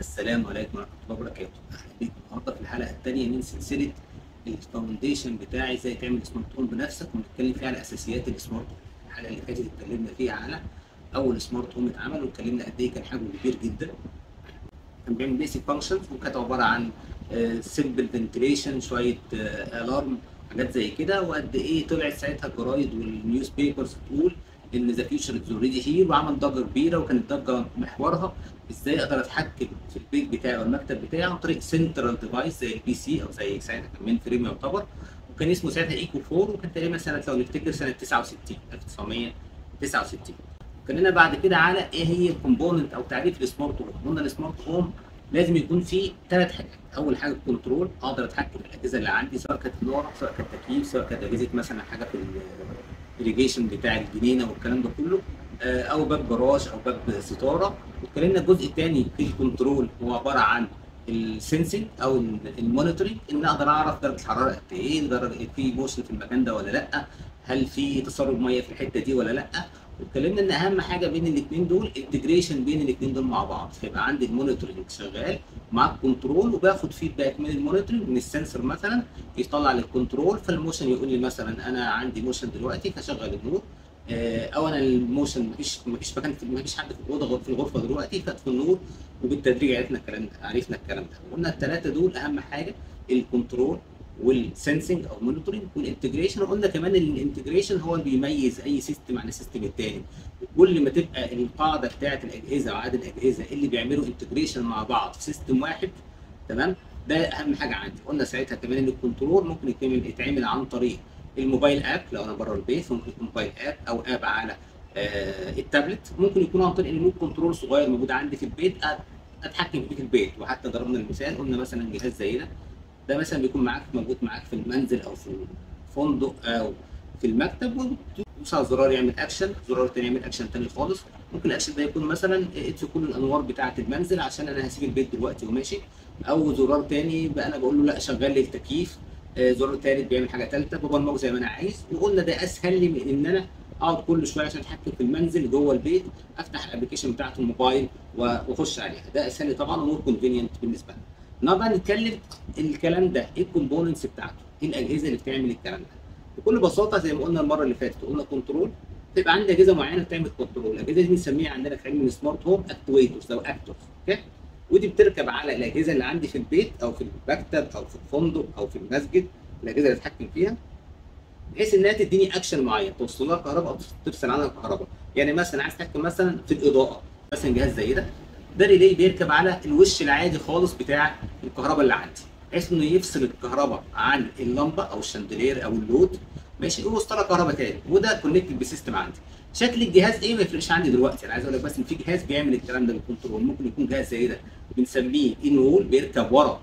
السلام عليكم ورحمه الله وبركاته اهلا بيكم النهارده في الحلقه الثانيه من سلسله الفاونديشن بتاعي ازاي تعمل سمارت هوم بنفسك ونتكلم فيها على اساسيات السمارت هوم الحلقه اللي فاتت اتكلمنا فيها على اول سمارت هوم اتعمل واتكلمنا قد ايه كان حجمه كبير جدا كان بيعمل بيسك فانكشنز وكانت عباره عن سمبل فنتليشن شويه الارم حاجات زي كده وقد ايه طلعت ساعتها الجرايد والنيوز بيبرز تقول ان ذا فيوتشر از اوريدي هير وعمل ضجه كبيره وكانت ضجه محورها ازاي اقدر اتحكم في البيت بتاعي او المكتب بتاعي عن طريق سنترال ديفايس زي البي سي او زي ساعتها كان مين فريم يعتبر وكان اسمه ساعتها ايكو 4 وكان تقريبا سنه لو نفتكر سنه 69 1969 اتكلمنا بعد كده على ايه هي الكومبوننت او تعريف السمارت هوم قلنا السمارت هوم لازم يكون فيه ثلاث حاجات اول حاجه الكنترول اقدر اتحكم في الاجهزه اللي عندي سواء كانت نار سواء كانت تكييف سواء كانت اجهزه مثلا حاجه في الاريجيشن بتاع الجنينه والكلام ده كله او باب جراج او باب ستاره واتكلمنا الجزء الثاني في الكنترول هو عباره عن السنسنج او المونيتورنج ان اقدر اعرف درجه الحراره قد ايه درجه في موشن في المكان ده ولا لا هل في تسرب ميه في الحته دي ولا لا واتكلمنا ان اهم حاجه بين الاثنين دول انتجريشن بين الاثنين دول مع بعض فيبقى عندي المونيتورنج شغال مع الكنترول وباخد فيدباك من المونيتورنج من السنسور مثلا يطلع للكنترول فالموشن يقول لي مثلا انا عندي موشن دلوقتي فشغل النور او انا الموشن مفيش مفيش مكان مفيش حد في الاوضه في الغرفه دلوقتي فاطفي النور وبالتدريج عرفنا الكلام ده عرفنا الكلام ده قلنا الثلاثه دول اهم حاجه الكنترول والسنسنج او المونيتورنج والانتجريشن وقلنا كمان ان الانتجريشن هو اللي بيميز اي سيستم عن السيستم الثاني كل ما تبقى القاعده بتاعت الاجهزه وعدد الاجهزه اللي بيعملوا انتجريشن مع بعض في سيستم واحد تمام ده اهم حاجه عندي قلنا ساعتها كمان ان الكنترول ممكن يتعمل يتعمل عن طريق الموبايل اب لو انا بره البيت ممكن يكون موبايل اب او اب على آه التابلت ممكن يكون عن طريق المود كنترول صغير موجود عندي في البيت اتحكم فيه في البيت وحتى ضربنا المثال قلنا مثلا جهاز زي ده ده مثلا بيكون معاك موجود معاك في المنزل او في الفندق او في المكتب وتدوس على زرار يعمل اكشن زرار تاني يعمل اكشن تاني خالص ممكن الاكشن ده يكون مثلا اطفي كل الانوار بتاعه المنزل عشان انا هسيب البيت دلوقتي وماشي او زرار تاني بقى انا بقول له لا شغل لي التكييف زرار تالت بيعمل حاجه ثالثه ببرمجه زي ما انا عايز وقلنا ده اسهل لي من ان انا اقعد كل شويه عشان اتحكم في المنزل جوه البيت افتح الابلكيشن بتاعت الموبايل واخش عليها ده اسهل لي طبعا ومور كونفينينت بالنسبه لنا النهارده هنتكلم الكلام ده ايه الكومبوننتس بتاعته ايه الاجهزه اللي بتعمل الكلام ده بكل بساطه زي ما قلنا المره اللي فاتت قلنا كنترول تبقى عندي اجهزه معينه بتعمل كنترول الاجهزه دي بنسميها عندنا في علم السمارت هوم اكتويتورز او اكتورز اوكي ودي بتركب على الاجهزه اللي عندي في البيت او في المكتب او في الفندق او في المسجد الاجهزه اللي اتحكم فيها بحيث انها تديني اكشن معين توصل لها كهرباء او تفصل عنها الكهرباء يعني مثلا عايز اتحكم مثلا في الاضاءه مثلا جهاز زي ده ده ريلي بيركب على الوش العادي خالص بتاع الكهرباء اللي عندي بحيث انه يفصل الكهرباء عن اللمبه او الشاندلير او اللود ماشي ويوصلها كهرباء تاني وده كونكتد بسيستم عندي شكل الجهاز ايه ما يفرقش عندي دلوقتي انا عايز اقول لك بس ان في جهاز بيعمل الكلام ده بالكنترول ممكن يكون جهاز زي ده بنسميه ان وول بيركب ورا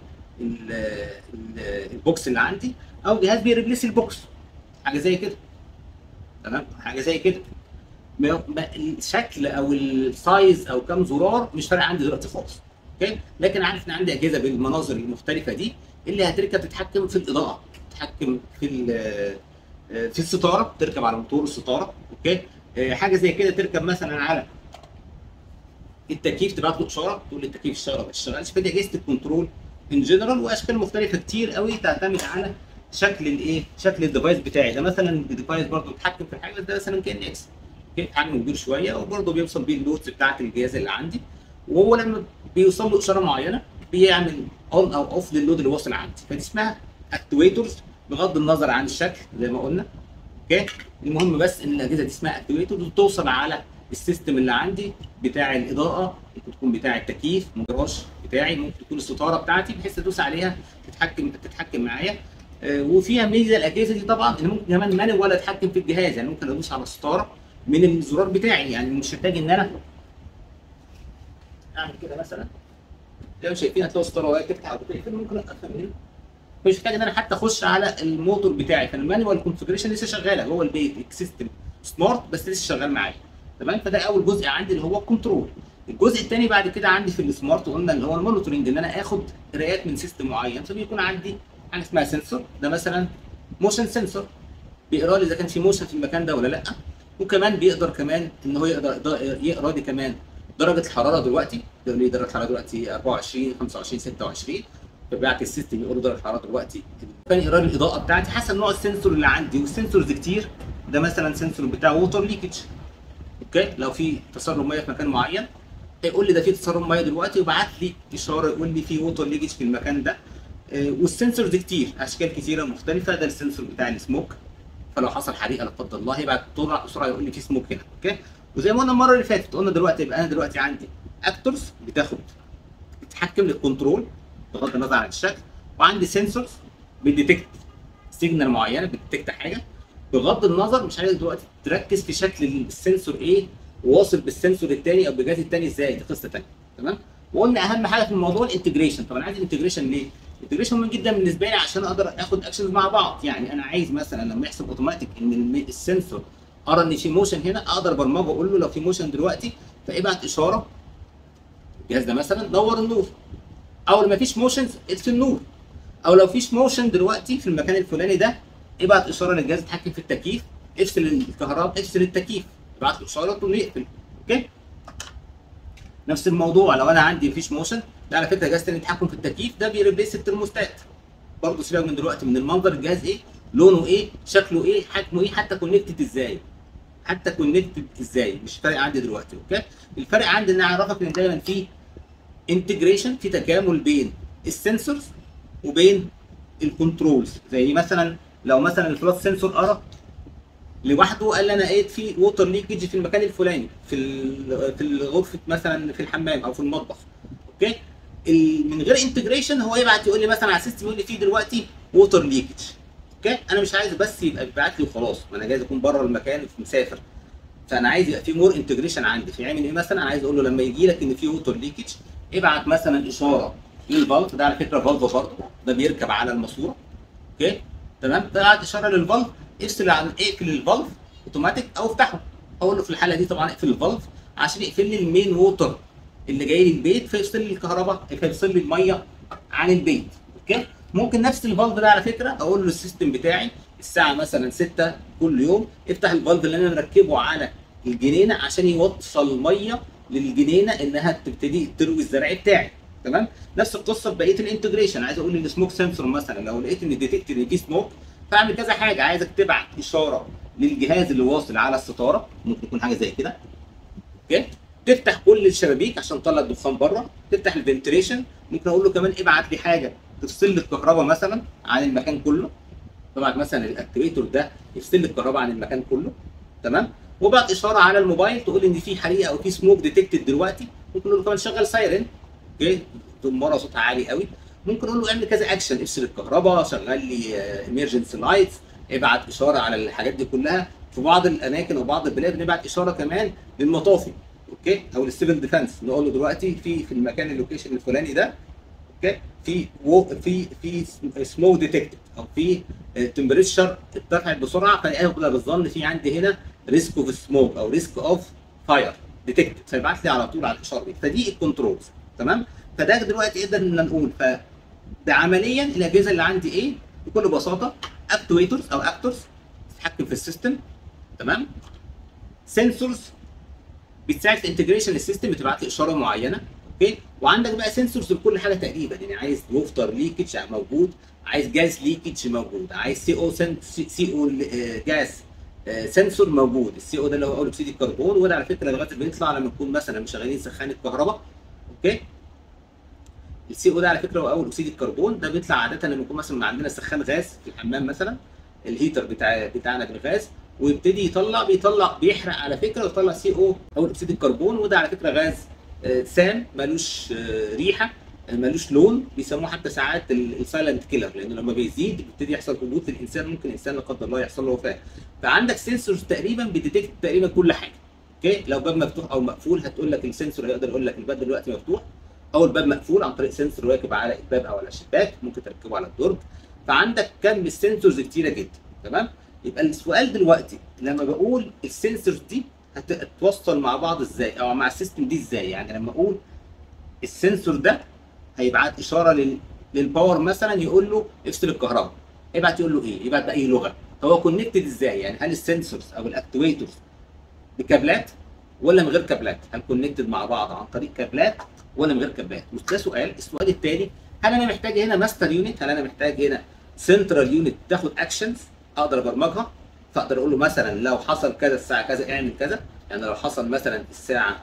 البوكس اللي عندي او جهاز بيريبليس البوكس حاجه زي كده تمام حاجه زي كده الشكل او السايز او كام زرار مش فارق عندي دلوقتي خالص اوكي لكن عارف ان عندي اجهزه بالمناظر المختلفه دي اللي هتركب تتحكم في الاضاءه تتحكم في في الستاره تركب على موتور الستاره اوكي حاجه زي كده تركب مثلا على التكييف تبعت له اشاره تقول التكييف اشتغل ما اشتغلش فدي اجهزه الكنترول ان جنرال واشكال مختلفه كتير قوي تعتمد على شكل الايه شكل الديفايس بتاعي ده مثلا الديفايس برضه بيتحكم في الحاجه ده مثلا كان اكس حجمه كبير شويه وبرضه بيوصل بيه اللودز بتاعت الجهاز اللي عندي وهو لما بيوصل له اشاره معينه بيعمل اون او اوف للود اللي واصل عندي فدي اسمها اكتويتورز بغض النظر عن الشكل زي ما قلنا اوكي المهم بس ان الاجهزه دي اسمها اكتويتورز وتوصل على السيستم اللي عندي بتاع الاضاءه ممكن تكون بتاع التكييف الجراج بتاعي ممكن تكون الستاره بتاعتي بحيث ادوس عليها تتحكم تتحكم معايا وفيها ميزه الاجهزه دي طبعا ان ممكن كمان ماني ولا اتحكم في الجهاز يعني ممكن ادوس على الستاره من الزرار بتاعي يعني مش محتاج ان انا اعمل كده مثلا لو شايفين هتلاقوا الستاره وهي تفتح او تقفل ممكن اقفل من هنا مش محتاج ان انا حتى اخش على الموتور بتاعي فالمانوال كونفجريشن لسه شغاله جوه البيت سيستم سمارت بس لسه شغال معايا تمام فده اول جزء عندي اللي هو الكنترول الجزء الثاني بعد كده عندي في السمارت قلنا اللي هو المونيتورنج ان انا اخد قرايات من سيستم معين فبيكون عندي حاجه اسمها سنسور ده مثلا موشن سنسور بيقرا لي اذا كان في موشن في المكان ده ولا لا وكمان بيقدر كمان ان هو يقدر يقرا لي كمان درجه الحراره دلوقتي يقول لي درجه الحراره دلوقتي 24 25 26 فبيعكس السيستم يقول له درجه الحراره دلوقتي كان ايراد الاضاءه بتاعتي حسب نوع السنسور اللي عندي والسنسورز كتير ده مثلا سنسور بتاع ووتر ليكج اوكي لو في تسرب ميه في مكان معين يقول لي ده في تسرب ميه دلوقتي ويبعت لي اشاره يقول لي في ووتر ليكج في المكان ده آه، والسنسورز كتير اشكال كتيره مختلفه ده السنسور بتاع السموك فلو حصل حريقه لا قدر الله هيبعت بسرعه بسرعه يقول لي في سموك هنا اوكي وزي ما قلنا المره اللي فاتت قلنا دلوقتي يبقى انا دلوقتي عندي اكتورز بتاخد بتتحكم للكنترول بغض النظر عن الشكل وعندي سنسورز بتديتكت سيجنال معينه بتديتكت حاجه بغض النظر مش عايز دلوقتي تركز في شكل السنسور ايه وواصل بالسنسور الثاني او بالجهاز الثاني ازاي دي قصه ثانيه تمام وقلنا اهم حاجه في الموضوع الانتجريشن طب انا عايز الانتجريشن ليه؟ الانتجريشن مهم جدا بالنسبه لي عشان اقدر اخد اكشنز مع بعض يعني انا عايز مثلا لما يحصل اوتوماتيك ان الم- السنسور ارى ان في موشن هنا اقدر برمجه اقول له لو في موشن دلوقتي فابعت اشاره الجهاز ده مثلا نور النور او لما فيش موشنز اطفي النور او لو فيش موشن دلوقتي في المكان الفلاني ده ابعت اشاره للجهاز يتحكم في التكييف افصل الكهرباء افصل التكييف ابعت له اشاره تقوم يقفل اوكي نفس الموضوع لو انا عندي مفيش موشن ده على فكره جهاز تاني التحكم في التكييف ده بيريبليس الترموستات برضه سيبك من دلوقتي من المنظر الجهاز ايه لونه ايه شكله ايه حجمه ايه حتى كونكتد ازاي حتى كونكتد ازاي مش فارق عندي دلوقتي اوكي الفرق عندي ان انا اعرفك ان دايما في انتجريشن في تكامل بين السنسورز وبين الكنترولز زي مثلا لو مثلا الفلاس سنسور ارى لوحده قال لي انا لقيت في ووتر ليكج في المكان الفلاني في ال- في الغرفه مثلا في الحمام او في المطبخ اوكي ال- من غير انتجريشن هو يبعت يقول لي مثلا على السيستم يقول لي في دلوقتي ووتر ليكج اوكي انا مش عايز بس يبقى بيبعت لي وخلاص ما انا جايز اكون بره المكان في مسافر فانا عايز يبقى في مور انتجريشن عندي في عامل ايه مثلا عايز اقول له لما يجي لك ان في ووتر ليكج ابعت مثلا اشاره للفالف ده على فكره فالف برضه ده بيركب على الماسوره اوكي تمام ده بعت اشاره للفالف افصل عن اقفل الفالف اوتوماتيك او افتحه اقول له في الحاله دي طبعا اقفل الفالف عشان يقفل لي المين ووتر اللي جاي لي البيت فيفصل لي الكهرباء فيفصل لي الميه عن البيت اوكي ممكن نفس الفالف ده على فكره اقول له السيستم بتاعي الساعه مثلا 6 كل يوم افتح الفالف اللي انا مركبه على الجنينه عشان يوصل ميه للجنينه انها تبتدي تروي الزرع بتاعي تمام نفس القصه بقيه الانتجريشن عايز اقول السموك سنسور مثلا لو لقيت ان ديتكت ان في سموك فاعمل كذا حاجه عايزك تبعت اشاره للجهاز اللي واصل على الستاره ممكن يكون حاجه زي كده اوكي تفتح كل الشبابيك عشان تطلع الدخان بره تفتح الفنتريشن ممكن اقول له كمان ابعت لي حاجه تفصل لي الكهرباء مثلا عن المكان كله طبعا مثلا الاكتيفيتور ده يفصل لي الكهرباء عن المكان كله تمام وبعت اشاره على الموبايل تقول ان في حريقه او في سموك ديتكتد دلوقتي ممكن اقول له كمان شغل سايرن اوكي مره صوتها عالي قوي ممكن اقول له اعمل كذا اكشن افصل الكهرباء شغل لي ايمرجنسي لايتس ابعت اشاره على الحاجات دي كلها في بعض الاماكن وبعض البلاد بنبعت اشاره كمان للمطافي اوكي او للسيفل ديفense نقول له دلوقتي في في المكان اللوكيشن الفلاني ده اوكي في و... في في سمو ديتكتد او في تمبريتشر ارتفعت بسرعه فانا اغلب الظن في عندي هنا ريسك اوف سموك او ريسك اوف فاير ديتكتد فيبعت لي على طول على الاشاره دي فدي الكنترولز تمام فده دلوقتي قدرنا نقول ف ده عمليا الاجهزه اللي عندي ايه بكل بساطه اكتويترز او اكتورز بتتحكم في السيستم تمام سنسورز بتساعد في انتجريشن السيستم بتبعت لي اشاره معينه اوكي وعندك بقى سنسورز لكل حاجه تقريبا يعني عايز ووتر ليكج موجود عايز جاز ليكج موجود عايز سي او سي او جاز سنسور موجود السي او ده اللي هو اول اكسيد الكربون وده على فكره لغايه اللي بيطلع لما نكون مثلا مشغلين سخان الكهرباء اوكي السي او ده على فكره هو اول اكسيد الكربون ده بيطلع عاده لما يكون مثلا عندنا سخان غاز في الحمام مثلا الهيتر بتاع بتاعنا بالغاز ويبتدي يطلع بيطلع بيحرق على فكره ويطلع سي او اول اكسيد الكربون وده على فكره غاز آه، سام ملوش آه، ريحه آه، ملوش لون بيسموه حتى ساعات السايلنت كيلر لانه لما بيزيد بيبتدي يحصل هبوط للانسان ممكن الانسان لا قدر الله يحصل له وفاه فعندك سنسورز تقريبا بتديتكت تقريبا كل حاجه اوكي لو باب مفتوح او مقفول هتقول لك السنسور هيقدر يقول لك الباب دلوقتي مفتوح او الباب مقفول عن طريق سنسور راكب على الباب او على الشباك ممكن تركبه على الدرج فعندك كم السنسورز كتيره جدا تمام يبقى السؤال دلوقتي لما بقول السنسورز دي هتتوصل مع بعض ازاي او مع السيستم دي ازاي يعني لما اقول السنسور ده هيبعت اشاره لل للباور مثلا يقول له افصل الكهرباء يبعت يقول له ايه يبعت باي لغه هو كونكتد ازاي يعني هل السنسورز او الاكتويتورز بكابلات ولا من غير كابلات هل كونكتد مع بعض عن طريق كابلات ولا من غير كابلات ده سؤال السؤال الثاني هل انا محتاج هنا ماستر يونت هل انا محتاج هنا سنترال يونت تاخد اكشنز اقدر ابرمجها فاقدر اقول له مثلا لو حصل كذا الساعه كذا اعمل كذا يعني لو حصل مثلا الساعه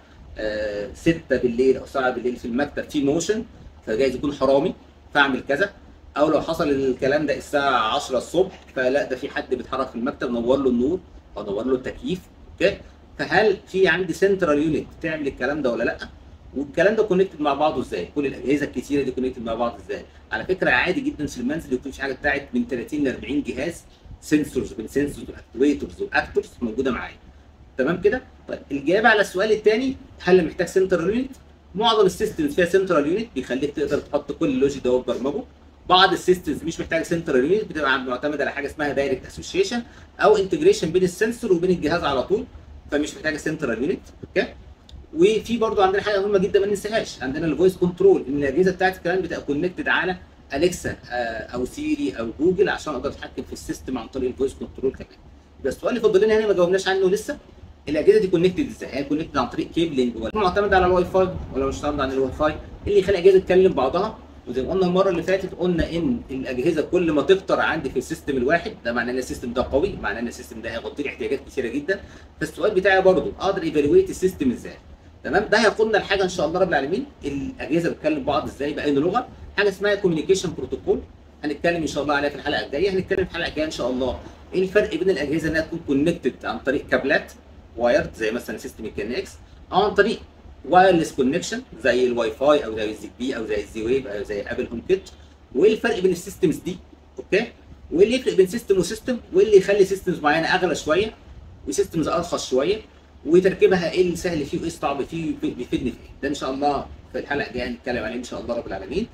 6 بالليل او 7 بالليل في المكتب في موشن فجايز يكون حرامي فاعمل كذا او لو حصل الكلام ده الساعه 10 الصبح فلا ده في حد بيتحرك في المكتب نور له النور او نور له التكييف اوكي فهل في عندي سنترال يونت تعمل الكلام ده ولا لا والكلام ده كونكتد مع بعضه ازاي كل الاجهزه الكتيره دي كونكتد مع بعض ازاي على فكره عادي جدا في المنزل يكون في حاجه بتاعت من 30 ل 40 جهاز سنسورز من سنسورز واكتويترز واكتورز موجوده معايا تمام كده طيب الاجابه على السؤال الثاني هل محتاج سنترال يونت معظم السيستمز فيها سنترال يونت بيخليك تقدر تحط كل اللوجيك ده وتبرمجه بعض السيستمز مش محتاجه سنترال يونت بتبقى معتمده على حاجه اسمها دايركت اسوشيشن او انتجريشن بين السنسور وبين الجهاز على طول فمش محتاجه سنترال يونت اوكي وفي برضو عندنا حاجه مهمه جدا ما ننساهاش عندنا الفويس كنترول ان الاجهزه بتاعت كمان بتبقى كونكتد على اليكسا او سيري او جوجل عشان اقدر اتحكم في السيستم عن طريق الفويس كنترول كمان بس السؤال اللي فاضل لنا هنا ما جاوبناش عنه لسه الاجهزه دي كونكتد ازاي؟ هي كونكتد عن طريق كيبلنج ولا معتمد على الواي فاي ولا مش معتمد على الواي فاي؟ اللي يخلي الاجهزه تكلم بعضها وزي ما قلنا المره اللي فاتت قلنا ان الاجهزه كل ما تكتر عندي في السيستم الواحد ده معناه ان السيستم ده قوي معناه ان السيستم ده هيغطي لي احتياجات كثيره جدا فالسؤال بتاعي برضه اقدر ايفالويت السيستم ازاي؟ تمام ده هيقودنا لحاجه ان شاء الله رب العالمين الاجهزه بتكلم بعض ازاي باي لغه حاجه اسمها كوميونيكيشن بروتوكول هنتكلم ان شاء الله عليها في الحلقه الجايه هنتكلم في الحلقه الجايه ان شاء الله ايه الفرق بين الاجهزه انها تكون كونكتد عن طريق كابلات وايرد زي مثلا سيستم الكن اكس او عن طريق وايرلس كونكشن زي الواي فاي او زي الزي بي او زي الزي ويف او زي ابل هوم كيت وايه الفرق بين السيستمز دي اوكي وايه اللي يفرق بين سيستم وسيستم وايه اللي يخلي سيستمز معينه اغلى شويه وسيستمز ارخص شويه وتركيبها ايه السهل فيه وايه الصعب فيه بيفيدني في ايه ده ان شاء الله في الحلقه الجايه هنتكلم عليه ان شاء الله رب العالمين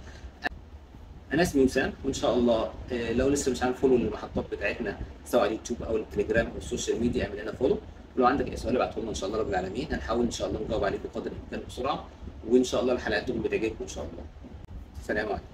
انا اسمي وسام وان شاء الله لو لسه مش عامل فولو للمحطات بتاعتنا سواء على اليوتيوب او التليجرام او السوشيال ميديا اعمل لنا فولو ولو عندك اي سؤال ابعته لنا ان شاء الله رب العالمين هنحاول ان شاء الله نجاوب عليه بقدر الامكان بسرعه وان شاء الله الحلقات تكون بتعجبكم ان شاء الله سلام عليكم